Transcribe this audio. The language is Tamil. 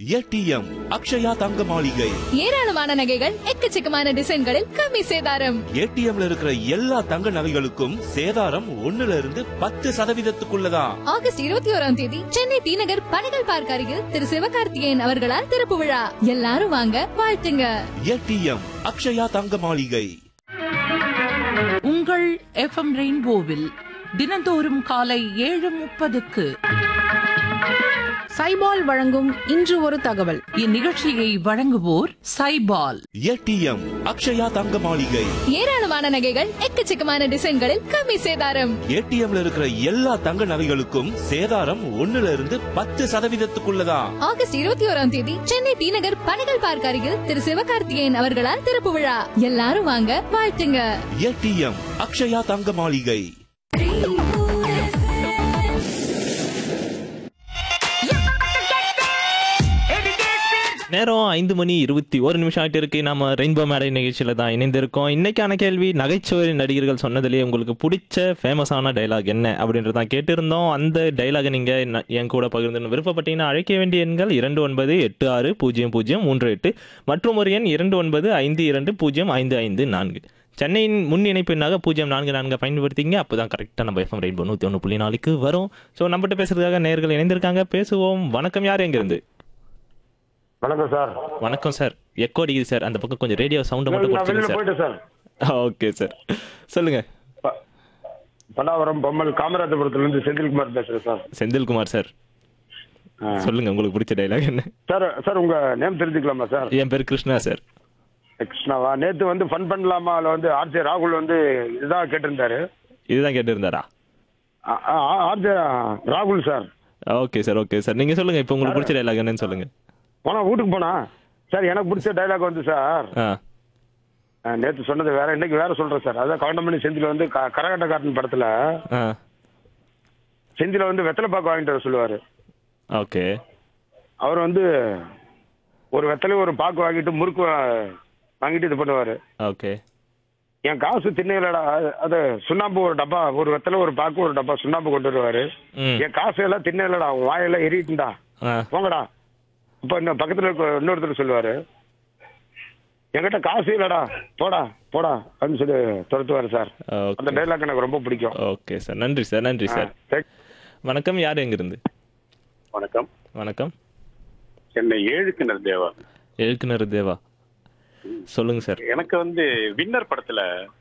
ஏடிஎம் அக்ஷயா தங்க மாளிகை ஏராளமான நகைகள் எக்கச்சக்கமான டிசைன்களில் கம்மி சேதாரம் ஏடிஎம்ல இருக்கிற எல்லா தங்க நகைகளுக்கும் சேதாரம் ஒண்ணுல இருந்து பத்து சதவீதத்துக்குள்ளதான் ஆகஸ்ட் இருபத்தி ஓராம் தேதி சென்னை டி நகர் பனைகள் பார்க் அருகில் திரு சிவகார்த்திகேயன் அவர்களால் திறப்பு விழா எல்லாரும் வாங்க வாழ்த்துங்க ஏடிஎம் அக்ஷயா தங்க மாளிகை உங்கள் எஃப்எம் ரெயின்போவில் தினந்தோறும் காலை ஏழு முப்பதுக்கு சைபால் வழங்கும் இன்று ஒரு தகவல் இந்நிகழ்ச்சியை வழங்குவோர் சைபால் ஏடிஎம் அக்ஷயா தங்க மாளிகை ஏராளமான நகைகள் எக்கச்சக்கமான டிசைன்களில் கம்மி சேதாரம் ஏடிஎம்ல இருக்கிற எல்லா தங்க நகைகளுக்கும் சேதாரம் ஒண்ணுல இருந்து பத்து சதவீதத்துக்குள்ளதான் ஆகஸ்ட் இருபத்தி ஓராம் தேதி சென்னை டி நகர் பனைகள் பார்க் அருகில் திரு சிவகார்த்திகேயன் அவர்களால் திறப்பு விழா எல்லாரும் வாங்க வாழ்த்துங்க ஏடிஎம் அக்ஷயா தங்க மாளிகை நேரம் ஐந்து மணி இருபத்தி ஒரு நிமிஷம் ஆகிட்டு இருக்கு நம்ம ரெயின்போ மேடை நிகழ்ச்சியில தான் இணைந்திருக்கோம் இன்னைக்கான கேள்வி நகைச்சுவை நடிகர்கள் சொன்னதுலேயே உங்களுக்கு பிடிச்ச ஃபேமஸான டைலாக் என்ன அப்படின்றத தான் கேட்டிருந்தோம் அந்த டைலாகை நீங்க ந- என் கூட பகிர்ந்து விருப்பப்பட்டீங்கன்னா அழைக்க வேண்டிய எண்கள் இரண்டு ஒன்பது எட்டு ஆறு பூஜ்ஜியம் பூஜ்ஜியம் மூன்று எட்டு மற்றும் ஒரு எண் இரண்டு ஒன்பது ஐந்து இரண்டு பூஜ்ஜியம் ஐந்து ஐந்து நான்கு சென்னையின் முன் இணைப்பு எண்ணாக பூஜ்ஜியம் நான்கு நான்கு பயன்படுத்திங்க அப்போ தான் கரெக்டாக நம்ம எஃப்எம் ரெயின்போ நூற்றி ஒன்று புள்ளி நாலுக்கு வரும் ஸோ நம்மகிட்ட பேசுறதுக்காக நேர்கள் இணைந்திருக்காங்க பேசுவோம் வணக்கம் யார் எங்கிருந்து வணக்கம் சார் வணக்கம் சார் எக்கோ அடிக்குது சார் அந்த பக்கம் கொஞ்சம் ரேடியோ சவுண்டை மட்டும் நான் வெளியில குறைச்சிங்க சார் போயிட்டேன் சார் ஓகே சார் சொல்லுங்க ப- பல்லாவரம் பொம்மல் காமராஜபுரத்துல இருந்து செந்தில்குமார் பேசுறேன் சார் செந்தில்குமார் சார் ஆ. சொல்லுங்க உங்களுக்கு பிடிச்ச டைலாக் என்ன சார் சார் உங்க நேம் தெரிஞ்சுக்கலாமா சார் என் பேர் கிருஷ்ணா சார் கிருஷ்ணாவா நேத்து வந்து ஃபன் பண்ணலாமா அதுல வந்து ஆர்ஜே ராகுல் வந்து இதுதான் கேட்டிருந்தாரு இதுதான் கேட்டிருந்தாரா ஆர்ஜே ராகுல் sir okay sir okay sir நீங்க சொல்லுங்க இப்போ உங்களுக்கு பிடிச்ச டைலாக் என்னன்னு சொல்லுங்க போனா வீட்டுக்கு போனா சார் எனக்கு பிடிச்ச டைலாக் வந்து சார் ஆ ஆ, நேத்து சொன்னது வேற இன்னைக்கு வேற சொல்றேன் சார் அதான் கவுண்டமணி செந்தில் வந்து க- கரகாட்டக்காரன் படத்துல ஆ செந்தில வந்து வெத்தலை பாக்கு வாங்கிட்டு வர சொல்லுவாரு ஓகே அவர் வந்து ஒரு வெத்தலை ஒரு பாக்கு வாங்கிட்டு முறுக்கு வா- வாங்கிட்டு இது பண்ணுவாரு ஓகே என் காசு திண்ணையிலடா அது- அது சுண்ணாம்பு ஒரு டப்பா ஒரு வெத்தலை ஒரு பாக்கு ஒரு டப்பா சுண்ணாம்பு கொண்டு வருவாரு ம் என் காசு எல்லாம் திண்ணையிலடா உன் வாயெல்லாம் எரிட்டுண்டா ஆ போங்கடா இப்ப இன்னும் பக்கத்துல இருக்க இன்னொருத்தர் சொல்லுவாரு என்கிட்ட காசு இல்லடா போடா போடா அப்படின்னு சொல்லி துரத்துவாரு சார் அந்த ஓகே டைலாக் எனக்கு ரொம்ப பிடிக்கும் ஓகே சார் நன்றி சார் நன்றி சார் ஆ, thank- வணக்கம் யார் எங்கிருந்து வணக்கம் வணக்கம் சென்னை ஏழு கிணறு தேவா எழுத்துனர் தேவா சொல்லுங்க சார் எனக்கு வந்து வின்னர் படத்துல